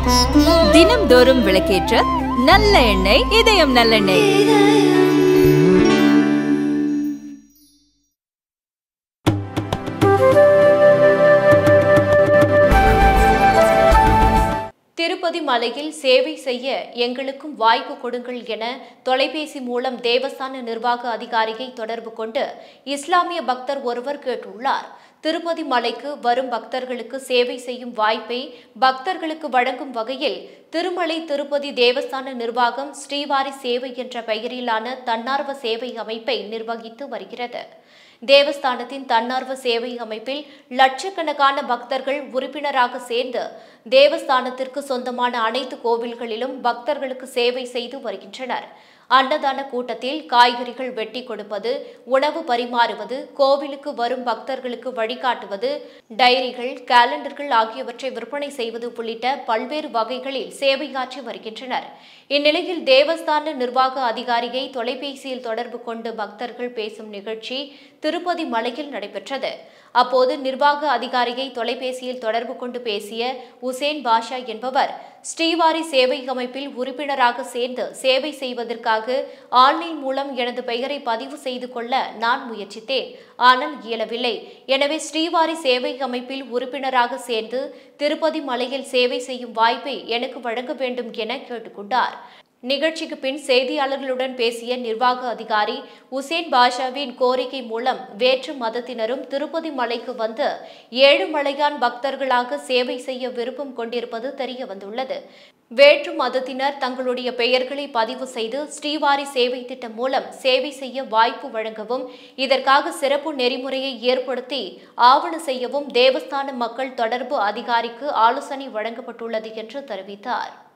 தினம்தோறும் விளக்கேற்ற நல்ல எண்ணெய் இதயம் நல்லெண்ணெய் திருப்பதி மலையில் சேவை செய்ய எங்களுக்கும் வாய்ப்பு கொடுங்கள் என தொலைபேசி மூலம் தேவஸ்தான நிர்வாக அதிகாரியை தொடர்பு கொண்டு இஸ்லாமிய பக்தர் ஒருவர் கேட்டுள்ளார் திருப்பதி மலைக்கு வரும் பக்தர்களுக்கு சேவை செய்யும் வாய்ப்பை பக்தர்களுக்கு வழங்கும் வகையில் திருமலை திருப்பதி தேவஸ்தான நிர்வாகம் ஸ்ரீவாரி சேவை என்ற பெயரிலான தன்னார்வ சேவை அமைப்பை நிர்வகித்து வருகிறது தேவஸ்தானத்தின் தன்னார்வ சேவை அமைப்பில் லட்சக்கணக்கான பக்தர்கள் உறுப்பினராக சேர்ந்து தேவஸ்தானத்திற்கு சொந்தமான அனைத்து கோவில்களிலும் பக்தர்களுக்கு சேவை செய்து வருகின்றனர் அன்னதான கூட்டத்தில் காய்கறிகள் வெட்டி கொடுப்பது உணவு பரிமாறுவது கோவிலுக்கு வரும் பக்தர்களுக்கு வழிகாட்டுவது டைரிகள் காலண்டர்கள் ஆகியவற்றை விற்பனை செய்வது உள்ளிட்ட பல்வேறு வகைகளில் சேவையாற்றி வருகின்றனர் இந்நிலையில் தேவஸ்தான நிர்வாக அதிகாரியை தொலைபேசியில் தொடர்பு கொண்டு பக்தர்கள் பேசும் நிகழ்ச்சி திருப்பதி மலையில் நடைபெற்றது அப்போது நிர்வாக அதிகாரியை தொலைபேசியில் தொடர்பு கொண்டு பேசிய உசேன் பாஷா என்பவர் ஸ்ரீவாரி சேவை அமைப்பில் உறுப்பினராக சேர்ந்து சேவை செய்வதற்காக ஆன்லைன் மூலம் எனது பெயரை பதிவு செய்து கொள்ள நான் முயற்சித்தேன் ஆனால் இயலவில்லை எனவே ஸ்ரீவாரி சேவை அமைப்பில் உறுப்பினராக சேர்ந்து திருப்பதி மலையில் சேவை செய்யும் வாய்ப்பை எனக்கு வழங்க வேண்டும் என கேட்டுக்கொண்டார் நிகழ்ச்சிக்கு பின் செய்தியாளர்களுடன் பேசிய நிர்வாக அதிகாரி உசேன் பாஷாவின் கோரிக்கை மூலம் வேற்று மதத்தினரும் திருப்பதி மலைக்கு வந்து ஏழு மலையான் பக்தர்களாக சேவை செய்ய விருப்பம் கொண்டிருப்பது தெரிய வந்துள்ளது வேற்று மதத்தினர் தங்களுடைய பெயர்களை பதிவு செய்து ஸ்ரீவாரி சேவை திட்டம் மூலம் சேவை செய்ய வாய்ப்பு வழங்கவும் இதற்காக சிறப்பு நெறிமுறையை ஏற்படுத்தி ஆவண செய்யவும் தேவஸ்தான மக்கள் தொடர்பு அதிகாரிக்கு ஆலோசனை வழங்கப்பட்டுள்ளது என்று தெரிவித்தார்